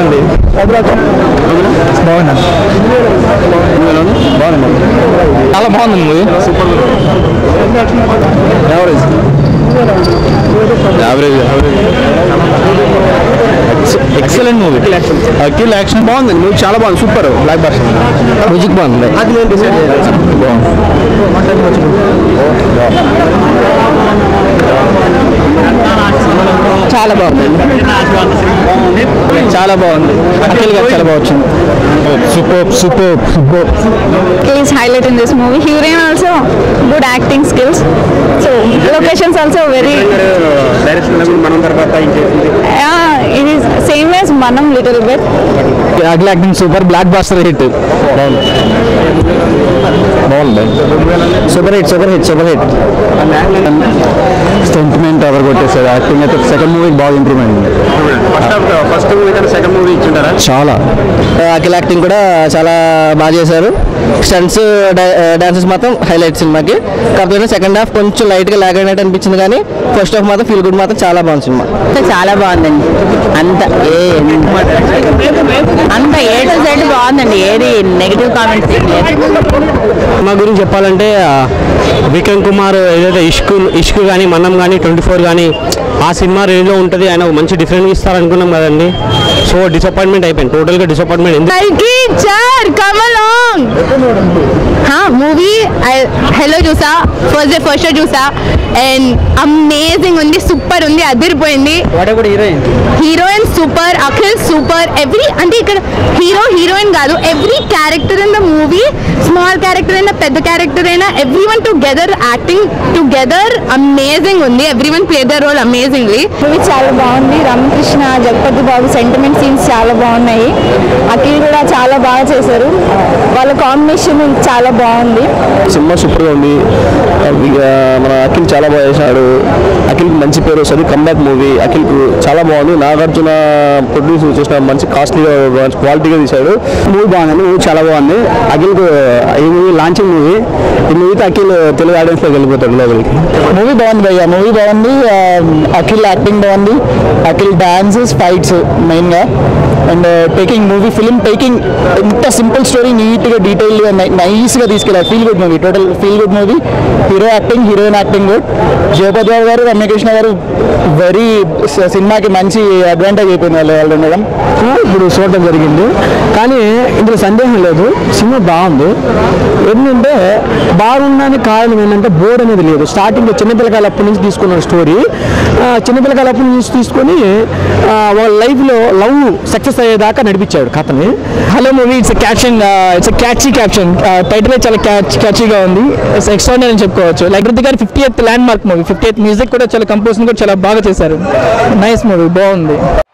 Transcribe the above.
బాగుంది బాగుంది బాగుంది చాలా బాగుంది movie super average average excellent movie Akhil action బాగుంది మూవీ చాలా బాగుంది సూపర్ బ్లాక్ బస్టర్ మ్యూజిక్ బాగుంది అది నేను డిసైడ్ చాలా బాగుంది చాలా బాగుంది అఖిల్ గారు చాలా బాగా వచ్చింది super super super is highlight in this movie. Heroine also good acting skills. So locations also very. Direction మనం తర్వాత Yeah, it is same as Manam little bit. Akhil acting super blockbuster hit బాగుంది బాగుంది super hit super hit super hit sentiment ఎవరు కొట్టేసారు acting అయితే second movie బాగా improvement ఉంది first movie కంటే సెకండ్ మూవీ ఇచ్చింటారా చాలా అఖిల్ యాక్టింగ్ కూడా చాలా బాగా చేశారు స్టంట్స్ డాన్సెస్ మాత్రం హైలైట్ సినిమాకి కాకపోతే సెకండ్ హాఫ్ కొంచెం లైట్గా లాగ్ అయినట్టు అనిపించింది కానీ ఫస్ట్ హాఫ్ మాత్రం ఫీల్ గుడ్ మాత్రం చాలా బాగుంది సినిమా చాలా బాగుందండి అంత ఏ అంత ఏ టు జెడ్ బాగుందండి ఏది నెగిటివ్ కామెంట్స్ మా గురించి చెప్పాలంటే ఆ, విక్రమ్ కుమార్ ఏదైతే ఇష్క్ ఇష్క్ కానీ మన్నం కానీ ట్వంటీ ఫోర్ కానీ ఆ సినిమా రేంజ్లో ఉంటుంది ఆయన ఒక మంచి డిఫరెంట్ ఇస్తారనుకున్నాం కదండి సో డిసప్పాయింట్మెంట్ అయిపోయింది టోటల్గా డిసప్పాయింట్మెంట్ ఎందుకు Kalki Char, come along. हाँ मूवी హలో చూసా ఫస్ట్ డే ఫస్ట్ షో చూసా అండ్ అమేజింగ్ ఉంది సూపర్ ఉంది అదిరిపోయింది heroine super Akhil super every అంటే ఇక్కడ హీరో హీరోయిన్ కాదు every character in the movie small character అయినా పెద్ద క్యారెక్టర్ అయినా every one together acting together amazing ఉంది every one play the role amazingly movie చాలా బాగుంది రామకృష్ణ జగపతి బాబు సెంటిమెంట్ సీన్స్ చాలా బాగున్నాయి అఖిల్ కూడా చాలా బాగా చేశారు వాళ్ళ కాంబినేషన్ చాలా బాగుంది సినిమా సూపర్గా ఉంది ఇక మన అఖిల్ చాలా బాగా చేశాడు అఖిల్కి మంచి పేరు వస్తుంది కంబ్యాక్ మూవీ అఖిల్కు చాలా బాగుంది నాగార్జున ప్రొడ్యూస్ చేసిన మంచి కాస్ట్లీగా మంచి క్వాలిటీగా తీశాడు మూవీ బాగుంది మూవీ చాలా బాగుంది అఖిల్కు ఈ మూవీ లాంచింగ్ మూవీ ఈ మూవీతో అఖిల్ తెలుగు ఆడియన్స్లోకి వెళ్ళిపోతాడు లోపలికి మూవీ బాగుంది భయ్య మూవీ బాగుంది అఖిల్ యాక్టింగ్ బాగుంది అఖిల్ డాన్సెస్ ఫైట్స్ మెయిన్గా and taking movie film taking ఇంత సింపుల్ స్టోరీ నీట్గా డీటెయిల్గా నైస్గా తీసుకెళ్ళారు feel good movie total feel good movie hero acting heroine acting good Jagapati Babu garu Ramya Krishna గారు వెరీ సినిమాకి మంచి అడ్వాంటేజ్ అయిపోయింది వాళ్ళు వాళ్ళు ఉండడం ఇప్పుడు చూడటం జరిగింది కానీ ఇందులో సందేహం లేదు సినిమా బాగుంది ఏంటంటే బాగుందని కారణం ఏంటంటే బోర్డ్ అనేది లేదు స్టార్టింగ్ చిన్నపిల్లకాయలు అప్పటి నుంచి తీసుకున్న స్టోరీ చిన్నపిల్లకాయలు అప్పటి నుంచి తీసుకొని ఆ, వాళ్ళ లైఫ్లో లవ్ సక్సెస్ అయ్యేదాకా నడిపించాడు కథని hello movie it's caption it's catchy caption title చాలా క్యాచ్ క్యాచీగా ఉంది ఇట్స్ ఎక్స్ట్రాడినరీ అని చెప్పుకోవచ్చు లైక్ రుతి గారి fifty eighth landmark movie fifty eighth music కూడా చాలా కంపోజింగ్ కూడా చాలా బాగా చేశారు నైస్ మూవీ బాగుంది